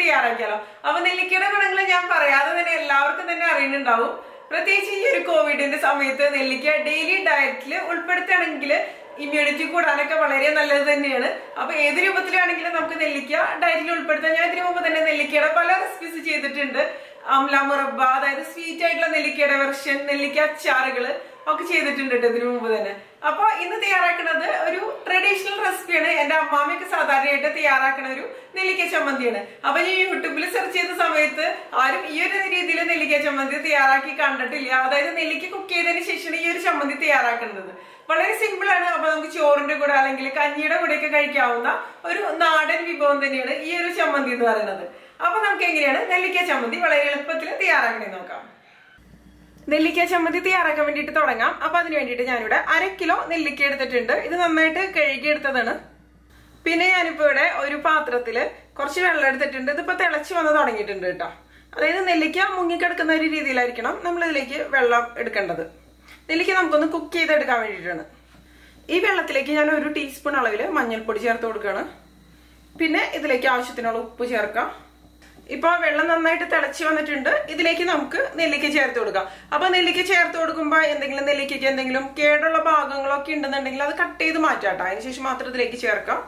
തയ്യാറാക്കിയാലോ അപ്പൊ നെല്ലിക്കയുടെ ഗുണങ്ങൾ ഞാൻ പറയാതെ തന്നെ എല്ലാവർക്കും തന്നെ അറിയുന്നുണ്ടാവും പ്രത്യേകിച്ച് ഈ ഒരു കോവിഡിന്റെ സമയത്ത് നെല്ലിക്ക ഡെയിലി ഡയറ്റിൽ ഉൾപ്പെടുത്തുകയാണെങ്കിൽ ഇമ്മ്യൂണിറ്റി കൂടാനൊക്കെ വളരെ നല്ലത് തന്നെയാണ് അപ്പൊ ഏത് രൂപത്തിലാണെങ്കിലും നമുക്ക് നെല്ലിക്ക ഡയറ്റിൽ ഉൾപ്പെടുത്താൻ ഞാൻ ഇതിനു മുമ്പ് തന്നെ നെല്ലിക്കയുടെ പല റെസിപ്പീസ് ചെയ്തിട്ടുണ്ട് അംല മുറബ അതായത് സ്വീറ്റ് ആയിട്ടുള്ള നെല്ലിക്കയുടെ വെർഷൻ നെല്ലിക്ക അച്ചാറുകള് ഒക്കെ ചെയ്തിട്ടുണ്ട് ട്ടോ ഇതിനു മുമ്പ് തന്നെ അപ്പൊ ഇന്ന് തയ്യാറാക്കുന്നത് ഒരു ട്രഡീഷണൽ റെസിപ്പിയാണ് എന്റെ അമ്മാമ്മയൊക്കെ സാധാരണയായിട്ട് തയ്യാറാക്കുന്ന ഒരു നെല്ലിക്ക ചമ്മന്തിയാണ് അപ്പൊ ഞാൻ യൂട്യൂബിൽ സെർച്ച് ചെയ്ത സമയത്ത് ആരും ഈ ഒരു രീതിയിൽ നെല്ലിക്ക ചമ്മന്തി തയ്യാറാക്കി കണ്ടിട്ടില്ല അതായത് നെല്ലിക്ക കുക്ക് ചെയ്തതിന് ശേഷമാണ് ഈ ഒരു ചമ്മന്തി തയ്യാറാക്കുന്നത് വളരെ സിമ്പിൾ ആണ് അപ്പൊ നമുക്ക് ചോറിന്റെ കൂടെ അല്ലെങ്കിൽ കഞ്ഞിയുടെ കൂടെ ഒക്കെ കഴിക്കാവുന്ന ഒരു നാടൻ വിഭവം തന്നെയാണ് ഈ ഒരു ചമ്മന്തി എന്ന് പറയുന്നത് അപ്പൊ നമുക്ക് എങ്ങനെയാണ് നെല്ലിക്ക ചമ്മന്തി വളരെ എളുപ്പത്തിൽ തയ്യാറാക്കണേ നോക്കാം നെല്ലിക്ക ചമ്മന്തി തയ്യാറാക്കാൻ വേണ്ടിയിട്ട് തുടങ്ങാം അപ്പൊ അതിന് വേണ്ടിയിട്ട് ഞാനിവിടെ അര കിലോ നെല്ലിക്ക എടുത്തിട്ടുണ്ട് ഇത് നന്നായിട്ട് കഴുകി എടുത്തതാണ് പിന്നെ ഞാനിപ്പോ ഇവിടെ ഒരു പാത്രത്തില് കുറച്ച് വെള്ളം എടുത്തിട്ടുണ്ട് ഇതിപ്പോ തിളച്ച് വന്ന് തുടങ്ങിയിട്ടുണ്ട് കേട്ടോ അതായത് നെല്ലിക്ക മുങ്ങിക്കിടക്കുന്ന ഒരു രീതിയിലായിരിക്കണം നമ്മൾ ഇതിലേക്ക് വെള്ളം എടുക്കേണ്ടത് നെല്ലിക്ക നമുക്കൊന്ന് കുക്ക് ചെയ്തെടുക്കാൻ വേണ്ടിയിട്ടാണ് ഈ വെള്ളത്തിലേക്ക് ഞാൻ ഒരു ടീസ്പൂൺ അളവിൽ മഞ്ഞൾപ്പൊടി ചേർത്ത് കൊടുക്കുകയാണ് പിന്നെ ഇതിലേക്ക് ആവശ്യത്തിനുള്ള ഉപ്പ് ചേർക്കാം ഇപ്പൊ വെള്ളം നന്നായിട്ട് തിളച്ച് വന്നിട്ടുണ്ട് ഇതിലേക്ക് നമുക്ക് നെല്ലിക്ക ചേർത്ത് കൊടുക്കാം അപ്പൊ നെല്ലിക്ക ചേർത്ത് കൊടുക്കുമ്പോൾ എന്തെങ്കിലും നെല്ലിക്കയ്ക്ക് എന്തെങ്കിലും കേടുള്ള ഭാഗങ്ങളൊക്കെ ഉണ്ടെന്നുണ്ടെങ്കിൽ അത് കട്ട് ചെയ്ത് മാറ്റാട്ടോ അതിനുശേഷം മാത്രം ഇതിലേക്ക് ചേർക്കാം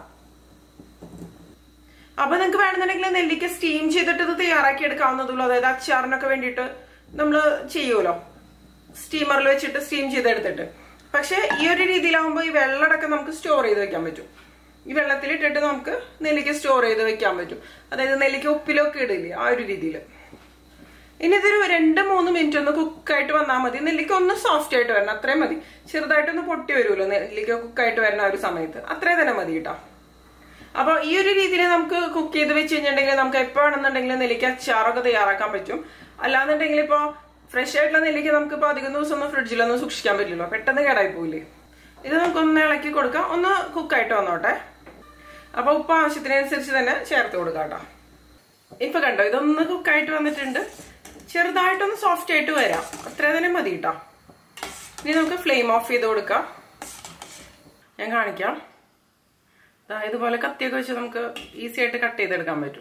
അപ്പൊ നിങ്ങൾക്ക് വേണമെന്നുണ്ടെങ്കിൽ നെല്ലിക്ക സ്റ്റീം ചെയ്തിട്ട് ഇത് തയ്യാറാക്കി എടുക്കാവുന്നതുള്ളൂ അതായത് അച്ചാറിനൊക്കെ വേണ്ടിയിട്ട് നമ്മൾ ചെയ്യുമല്ലോ സ്റ്റീമറിൽ വെച്ചിട്ട് സ്റ്റീം ചെയ്തെടുത്തിട്ട് പക്ഷെ ഈ ഒരു രീതിയിലാവുമ്പോൾ ഈ വെള്ളമടക്കം നമുക്ക് സ്റ്റോർ ചെയ്ത് വെക്കാൻ പറ്റും ഈ വെള്ളത്തിലിട്ടിട്ട് നമുക്ക് നെല്ലിക്ക സ്റ്റോർ ചെയ്ത് വെക്കാൻ പറ്റും അതായത് നെല്ലിക്ക ഉപ്പിലൊക്കെ ഇടില്ലേ ആ ഒരു രീതിയിൽ ഇനി ഇതൊരു രണ്ട് മൂന്ന് മിനിറ്റ് ഒന്ന് കുക്കായിട്ട് വന്നാൽ മതി നെല്ലിക്ക ഒന്ന് സോഫ്റ്റ് ആയിട്ട് വരണം അത്രയും മതി ചെറുതായിട്ടൊന്ന് പൊട്ടി വരുമല്ലോ നെല്ലിക്ക കുക്കായിട്ട് വരുന്ന ആ ഒരു സമയത്ത് അത്രയും തന്നെ മതി കേട്ടോ അപ്പൊ ഈ ഒരു രീതിയിൽ നമുക്ക് കുക്ക് ചെയ്ത് വെച്ച് കഴിഞ്ഞിട്ടുണ്ടെങ്കിൽ നമുക്ക് എപ്പോ വേണമെന്നുണ്ടെങ്കിൽ നെല്ലിക്ക അച്ചാറൊക്കെ തയ്യാറാക്കാൻ പറ്റും അല്ലാന്നുണ്ടെങ്കിൽ ഇപ്പോ ഫ്രഷ് ആയിട്ടുള്ള നെല്ലിക്ക നമുക്ക് ഇപ്പൊ അധികം ദിവസം ഒന്നും ഫ്രിഡ്ജിലൊന്നും സൂക്ഷിക്കാൻ പറ്റില്ലല്ലോ പെട്ടെന്ന് കേടായി പോയില്ലേ ഇത് നമുക്കൊന്ന് ഇളക്കി കൊടുക്കാം ഒന്ന് കുക്കായിട്ട് വന്നോട്ടെ അപ്പൊ ഉപ്പ് ആവശ്യത്തിനനുസരിച്ച് തന്നെ ചേർത്ത് കൊടുക്കാം കേട്ടോ ഇപ്പൊ കണ്ടോ ഇതൊന്ന് കുക്കായിട്ട് വന്നിട്ടുണ്ട് ചെറുതായിട്ടൊന്ന് സോഫ്റ്റ് ആയിട്ട് വരാം അത്ര തന്നെ മതി കേട്ടോ ഇനി നമുക്ക് ഫ്ലെയിം ഓഫ് ചെയ്ത് കൊടുക്കാം ഞാൻ കാണിക്കാം ദാ ഇതുപോലെ കത്തിയൊക്കെ വെച്ച് നമുക്ക് ഈസി ആയിട്ട് കട്ട് ചെയ്തെടുക്കാൻ പറ്റും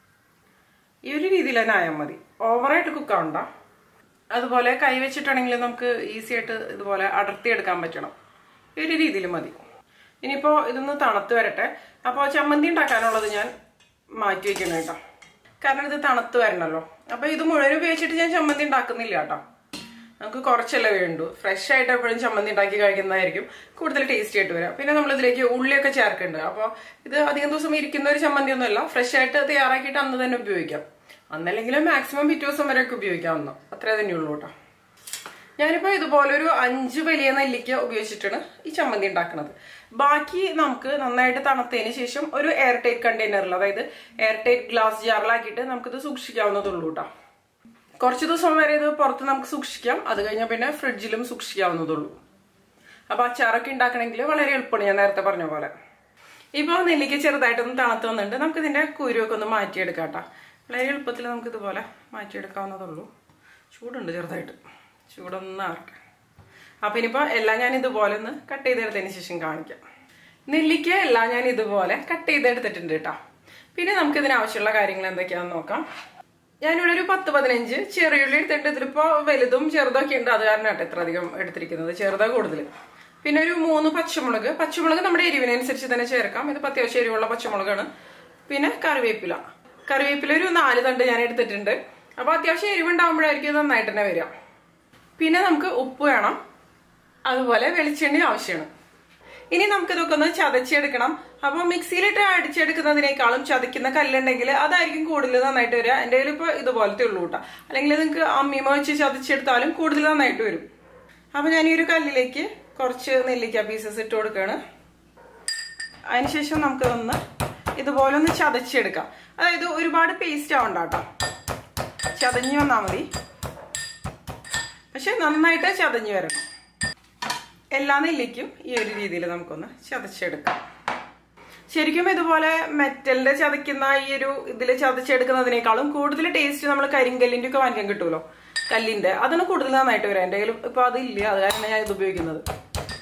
ഈ ഒരു രീതിയിൽ തന്നെ ആയാൽ മതി ഓവറായിട്ട് കുക്കാവണ്ട അതുപോലെ കൈ വെച്ചിട്ടാണെങ്കിൽ നമുക്ക് ഈസി ആയിട്ട് ഇതുപോലെ അടർത്തിയെടുക്കാൻ പറ്റണം ഈ ഒരു രീതിയിൽ മതി ഇനിയിപ്പോൾ ഇതൊന്ന് തണുത്ത് വരട്ടെ അപ്പോൾ ചമ്മന്തി ഉണ്ടാക്കാനുള്ളത് ഞാൻ മാറ്റി വെക്കണം കേട്ടോ കാരണം ഇത് തണുത്ത് വരണല്ലോ അപ്പോൾ ഇത് മുഴുവൻ ഉപയോഗിച്ചിട്ട് ഞാൻ ചമ്മന്തി ഉണ്ടാക്കുന്നില്ല കേട്ടോ നമുക്ക് കുറച്ചല്ലേ വേണ്ടു ഫ്രഷ് ആയിട്ട് എപ്പോഴും ചമ്മന്തി ഉണ്ടാക്കി കഴിക്കുന്നതായിരിക്കും കൂടുതൽ ടേസ്റ്റി ആയിട്ട് വരാം പിന്നെ നമ്മൾ ഇതിലേക്ക് ഉള്ളിയൊക്കെ ചേർക്കുന്നുണ്ട് അപ്പോൾ ഇത് അധികം ദിവസം ഇരിക്കുന്ന ഒരു ചമ്മന്തി ഒന്നുമല്ല ഫ്രഷ് ആയിട്ട് തയ്യാറാക്കിയിട്ട് അന്ന് തന്നെ ഉപയോഗിക്കാം അന്നല്ലെങ്കിലും മാക്സിമം പിറ്റേ ദിവസം വരെയൊക്കെ ഉപയോഗിക്കാവുന്ന അത്രേ തന്നെ ഉള്ളൂ കേട്ടോ ഞാനിപ്പോൾ ഇതുപോലെ ഒരു അഞ്ച് വലിയ നെല്ലിക്ക ഉപയോഗിച്ചിട്ടാണ് ഈ ചമ്മന്തി ഉണ്ടാക്കുന്നത് ബാക്കി നമുക്ക് നന്നായിട്ട് തണുത്തതിന് ശേഷം ഒരു എയർ ടൈറ്റ് കണ്ടെയ്നറിൽ അതായത് എയർ ടൈറ്റ് ഗ്ലാസ് ജാറിലാക്കിയിട്ട് നമുക്കിത് സൂക്ഷിക്കാവുന്നതുള്ളൂ കേട്ടോ കുറച്ച് ദിവസം വരെ ഇത് പുറത്ത് നമുക്ക് സൂക്ഷിക്കാം അത് കഴിഞ്ഞാൽ പിന്നെ ഫ്രിഡ്ജിലും സൂക്ഷിക്കാവുന്നതുള്ളൂ അപ്പൊ അച്ചാറൊക്കെ ഉണ്ടാക്കണമെങ്കിൽ വളരെ എളുപ്പമാണ് ഞാൻ നേരത്തെ പറഞ്ഞ പോലെ ഇപ്പൊ നെല്ലിക്ക ചെറുതായിട്ടൊന്ന് തണുത്ത് വന്നിട്ടുണ്ട് നമുക്ക് ഇതിന്റെ കുരുവൊക്കെ ഒന്ന് മാറ്റിയെടുക്കാം കേട്ടോ വളരെ എളുപ്പത്തിൽ നമുക്ക് ഇതുപോലെ മാറ്റിയെടുക്കാവുന്നതുള്ളൂ ചൂടുണ്ട് ചെറുതായിട്ട് ചൂടൊന്ന് ആറട്ടെ അപ്പൊ ഇനിയിപ്പോ എല്ലാം ഞാൻ ഇതുപോലെ ഒന്ന് കട്ട് ചെയ്തെടുത്തതിന് ശേഷം കാണിക്കാം നെല്ലിക്ക എല്ലാം ഞാൻ ഇതുപോലെ കട്ട് ചെയ്തെടുത്തിട്ടുണ്ട് കേട്ടോ പിന്നെ നമുക്ക് ഇതിന് ആവശ്യമുള്ള കാര്യങ്ങൾ എന്തൊക്കെയാണെന്ന് നോക്കാം ഞാനിവിടെ ഒരു പത്ത് പതിനഞ്ച് ചെറിയുള്ളി എടുത്തിട്ട് ഇതിലിപ്പോ വലുതും ചെറുതും ഒക്കെ ഉണ്ട് അത് കാരണം കേട്ടോ ഇത്ര അധികം എടുത്തിരിക്കുന്നത് ചെറുതാ കൂടുതൽ പിന്നെ ഒരു മൂന്ന് പച്ചമുളക് പച്ചമുളക് നമ്മുടെ എരിവിനനുസരിച്ച് തന്നെ ചേർക്കാം ഇത് അത്യാവശ്യം എരിവുള്ള പച്ചമുളകാണ് പിന്നെ കറിവേപ്പില കറിവേപ്പില ഒരു നാല് തണ്ട് ഞാൻ എടുത്തിട്ടുണ്ട് അപ്പൊ അത്യാവശ്യം എരിവുണ്ടാകുമ്പോഴായിരിക്കും ഇത് നന്നായിട്ട് തന്നെ വരിക പിന്നെ നമുക്ക് ഉപ്പ് വേണം അതുപോലെ വെളിച്ചെണ്ണ ആവശ്യമാണ് ഇനി നമുക്ക് ഇതൊക്കെ ഒന്ന് ചതച്ചെടുക്കണം അപ്പൊ മിക്സിയിലിട്ട് അടിച്ചെടുക്കുന്നതിനേക്കാളും ചതയ്ക്കുന്ന കല്ലുണ്ടെങ്കിൽ അതായിരിക്കും കൂടുതൽ നന്നായിട്ട് വരിക എന്റെ കയ്യിൽ ഇപ്പൊ ഇതുപോലത്തെ ഉള്ളൂ കേട്ടോ അല്ലെങ്കിൽ നിങ്ങൾക്ക് അമ്മിമ വെച്ച് ചതച്ചെടുത്താലും കൂടുതൽ നന്നായിട്ട് വരും അപ്പൊ ഞാൻ ഈ ഒരു കല്ലിലേക്ക് കുറച്ച് നെല്ലിക്ക പീസസ് ഇട്ട് കൊടുക്കുകയാണ് അതിനുശേഷം നമുക്ക് ഒന്ന് ഇതുപോലെ ഒന്ന് ചതച്ചെടുക്കാം അതായത് ഒരുപാട് പേസ്റ്റ് ആവണ്ട കേട്ടോ ചതഞ്ഞു വന്നാൽ മതി പക്ഷെ നന്നായിട്ട് ചതഞ്ഞു വരണം എല്ലാ നെല്ലിക്കും ഈ ഒരു രീതിയിൽ നമുക്കൊന്ന് ചതച്ചെടുക്കാം ശരിക്കും ഇതുപോലെ മെറ്റലിന്റെ ചതയ്ക്കുന്ന ഈ ഒരു ഇതിൽ ചതച്ചെടുക്കുന്നതിനേക്കാളും കൂടുതൽ ടേസ്റ്റ് നമ്മൾ കരിങ്കല്ലിന്റെ ഒക്കെ വാങ്ങിക്കാൻ കിട്ടുമല്ലോ കല്ലിന്റെ അതാണ് കൂടുതൽ നന്നായിട്ട് വരാം എൻ്റെ കയ്യിൽ ഇപ്പൊ അതില്ല അത് കാരണം ഞാൻ ഇത് ഉപയോഗിക്കുന്നത്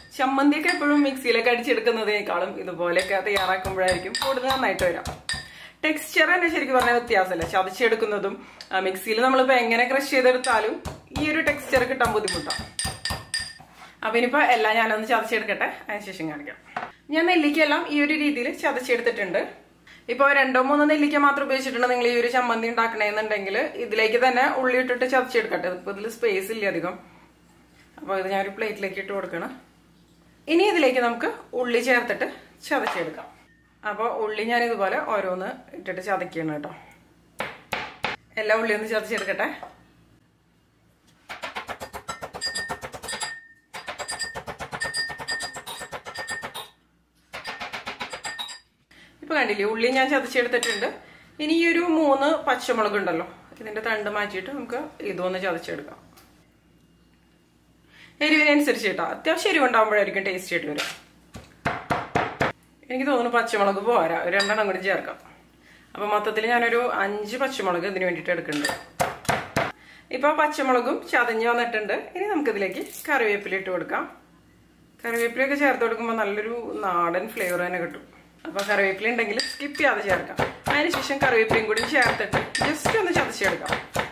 ചമ്മന്തിയൊക്കെ എപ്പോഴും മിക്സിയിലൊക്കെ അടിച്ചെടുക്കുന്നതിനേക്കാളും ഇതുപോലെയൊക്കെ തയ്യാറാക്കുമ്പോഴായിരിക്കും കൂടുതൽ നന്നായിട്ട് വരാം ടെക്സ്ചർ തന്നെ ശരിക്കും പറഞ്ഞാൽ വ്യത്യാസമല്ല ചതച്ചെടുക്കുന്നതും മിക്സിയിൽ നമ്മളിപ്പോ എങ്ങനെ ക്രഷ് ചെയ്തെടുത്താലും ഈ ഒരു ടെക്സ്ചർ കിട്ടാൻ ബുദ്ധിമുട്ടാണ് അപ്പൊ ഇനിയിപ്പോ എല്ലാം ഞാനൊന്ന് ചതച്ചെടുക്കട്ടെ അതിനുശേഷം കാണിക്കാം ഞാൻ നെല്ലിക്കെല്ലാം ഈ ഒരു രീതിയിൽ ചതച്ചെടുത്തിട്ടുണ്ട് ഇപ്പൊ രണ്ടോ മൂന്നോ നെല്ലിക്ക മാത്രം ഉപയോഗിച്ചിട്ടുണ്ട് നിങ്ങൾ ഈ ഒരു ചമ്മന്തി ഉണ്ടാക്കണേന്നുണ്ടെങ്കിൽ ഇതിലേക്ക് തന്നെ ഉള്ളി ഇട്ടിട്ട് ചതച്ചെടുക്കട്ടെ ഇപ്പൊ ഇതിൽ സ്പേസ് ഇല്ല അധികം അപ്പൊ ഇത് ഞാനൊരു പ്ലേറ്റിലേക്ക് ഇട്ട് കൊടുക്കണം ഇനി ഇതിലേക്ക് നമുക്ക് ഉള്ളി ചേർത്തിട്ട് ചതച്ചെടുക്കാം അപ്പോൾ ഉള്ളി ഞാൻ ഇതുപോലെ ഓരോന്ന് ഇട്ടിട്ട് ചതക്കണം കേട്ടോ എല്ലാ ഉള്ളി ഒന്ന് ചതച്ചെടുക്കട്ടെ ഇപ്പൊ കണ്ടില്ലേ ഉള്ളി ഞാൻ ചതച്ചെടുത്തിട്ടുണ്ട് ഇനി ഈ ഒരു മൂന്ന് പച്ചമുളക് ഉണ്ടല്ലോ ഇതിന്റെ തണ്ട് മാറ്റിയിട്ട് നമുക്ക് ഇതൊന്ന് ചതച്ചെടുക്കാം എരിവിനനുസരിച്ച് കേട്ടോ അത്യാവശ്യം എരിവുണ്ടാകുമ്പോഴായിരിക്കും ടേസ്റ്റ് ആയിട്ട് വരും എനിക്ക് തോന്നുന്നു പച്ചമുളക് പോരാ ഒരു രണ്ടെണ്ണം കൂടി ചേർക്കാം അപ്പൊ മൊത്തത്തിൽ ഞാനൊരു അഞ്ച് പച്ചമുളക് ഇതിന് വേണ്ടിയിട്ട് എടുക്കുന്നുണ്ട് ഇപ്പൊ പച്ചമുളകും ചതഞ്ഞ് വന്നിട്ടുണ്ട് ഇനി നമുക്കിതിലേക്ക് കറിവേപ്പില ഇട്ട് കൊടുക്കാം കറിവേപ്പിലയൊക്കെ ചേർത്ത് കൊടുക്കുമ്പോൾ നല്ലൊരു നാടൻ ഫ്ലേവർ തന്നെ കിട്ടും അപ്പൊ കറിവേപ്പില ഉണ്ടെങ്കിൽ സ്കിപ്പ് ചെയ്യാതെ ചേർക്കാം അതിനുശേഷം കറിവേപ്പിലയും കൂടി ചേർത്തിട്ട് ജസ്റ്റ് ഒന്ന് ചതച്ചെടുക്കാം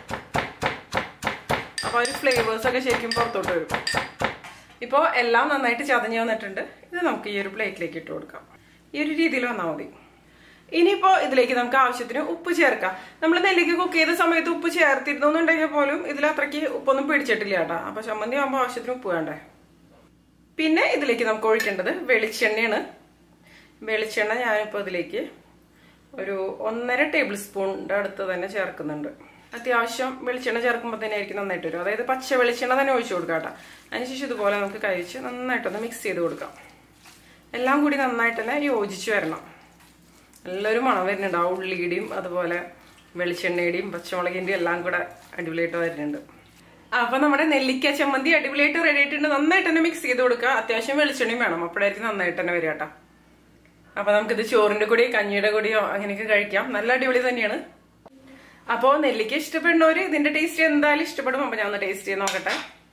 അപ്പൊ ഒരു ഫ്ലേവേഴ്സ് ഒക്കെ ശരിക്കും പുറത്തോട്ട് വരും ഇപ്പോൾ എല്ലാം നന്നായിട്ട് ചതഞ്ഞ് വന്നിട്ടുണ്ട് ഇത് നമുക്ക് ഈ ഒരു പ്ലേറ്റിലേക്ക് ഇട്ട് കൊടുക്കാം ഈ ഒരു രീതിയിൽ വന്നാൽ മതി ഇനിയിപ്പോ ഇതിലേക്ക് നമുക്ക് ആവശ്യത്തിന് ഉപ്പ് ചേർക്കാം നമ്മൾ നെല്ലിക്ക് കുക്ക് ചെയ്ത സമയത്ത് ഉപ്പ് ചേർത്തിരുന്നുണ്ടെങ്കിൽ പോലും ഇതിൽ അത്രയ്ക്ക് ഉപ്പൊന്നും പിടിച്ചിട്ടില്ല കേട്ടോ അപ്പൊ ചമ്മന്തി ആകുമ്പോൾ ആവശ്യത്തിന് ഉപ്പ് വേണ്ടേ പിന്നെ ഇതിലേക്ക് നമുക്ക് ഒഴിക്കേണ്ടത് വെളിച്ചെണ്ണയാണ് വെളിച്ചെണ്ണ ഞാനിപ്പോൾ ഇതിലേക്ക് ഒരു ഒന്നര ടേബിൾ സ്പൂണിന്റെ അടുത്ത് തന്നെ ചേർക്കുന്നുണ്ട് അത്യാവശ്യം വെളിച്ചെണ്ണ ചേർക്കുമ്പോൾ തന്നെ ആയിരിക്കും നന്നായിട്ട് വരും അതായത് പച്ച വെളിച്ചെണ്ണ തന്നെ ഒഴിച്ചു കൊടുക്കാം കേട്ടോ അതിനുശേഷം ഇതുപോലെ നമുക്ക് കഴിച്ച് നന്നായിട്ടൊന്ന് മിക്സ് ചെയ്ത് കൊടുക്കാം എല്ലാം കൂടി നന്നായിട്ട് തന്നെ യോജിച്ച് വരണം നല്ലൊരു മണം വരുന്നുണ്ട് ആ ഉള്ളിയുടെയും അതുപോലെ വെളിച്ചെണ്ണയുടെയും പച്ചമുളകിന്റെയും എല്ലാം കൂടെ അടിപൊളിയായിട്ട് വരുന്നുണ്ട് അപ്പൊ നമ്മുടെ നെല്ലിക്ക ചമ്മന്തി അടിപൊളിയായിട്ട് റെഡി ആയിട്ടുണ്ട് നന്നായിട്ട് തന്നെ മിക്സ് ചെയ്ത് കൊടുക്കുക അത്യാവശ്യം വെളിച്ചെണ്ണയും വേണം അപ്പോഴായിരിക്കും നന്നായിട്ട് തന്നെ വരിക കേട്ടോ അപ്പൊ നമുക്കിത് ചോറിന്റെ കൂടി കഞ്ഞിയുടെ കൂടിയോ അങ്ങനെയൊക്കെ കഴിക്കാം നല്ല അടിപൊളി തന്നെയാണ് അപ്പോ നെല്ലിക്ക ഇഷ്ടപ്പെടുന്നവര് ഇതിന്റെ ടേസ്റ്റ് എന്തായാലും ഇഷ്ടപ്പെടും അപ്പൊ ഞാൻ ഒന്ന് ടേസ്റ്റ് ചെയ്ത് നോക്കട്ടെ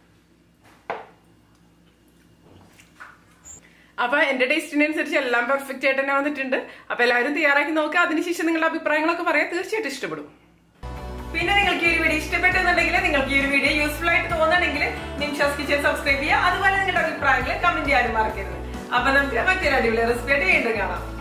അപ്പൊ എന്റെ ടേസ്റ്റിനനുസരിച്ച് എല്ലാം പെർഫെക്റ്റ് ആയിട്ട് തന്നെ വന്നിട്ടുണ്ട് അപ്പൊ എല്ലാവരും തയ്യാറാക്കി നോക്കുക അതിനുശേഷം നിങ്ങളുടെ അഭിപ്രായങ്ങളൊക്കെ പറയാം തീർച്ചയായിട്ടും ഇഷ്ടപ്പെടും പിന്നെ നിങ്ങൾക്ക് ഈ ഒരു വീഡിയോ ഇഷ്ടപ്പെട്ടെന്നുണ്ടെങ്കിൽ നിങ്ങൾക്ക് ഈ ഒരു വീഡിയോ യൂസ്ഫുൾ ആയിട്ട് തോന്നുകയാണെങ്കിൽ നിമിഷാസ് കിച്ചൻ സബ്സ്ക്രൈബ് ചെയ്യുക അതുപോലെ നിങ്ങളുടെ അഭിപ്രായങ്ങൾ കമന്റ് ചെയ്യാനും മറക്കരുത് അപ്പൊ നമുക്ക് മറ്റൊരു അടിപൊളി റെസിപ്പി ആയിട്ട് വീണ്ടും കാണാം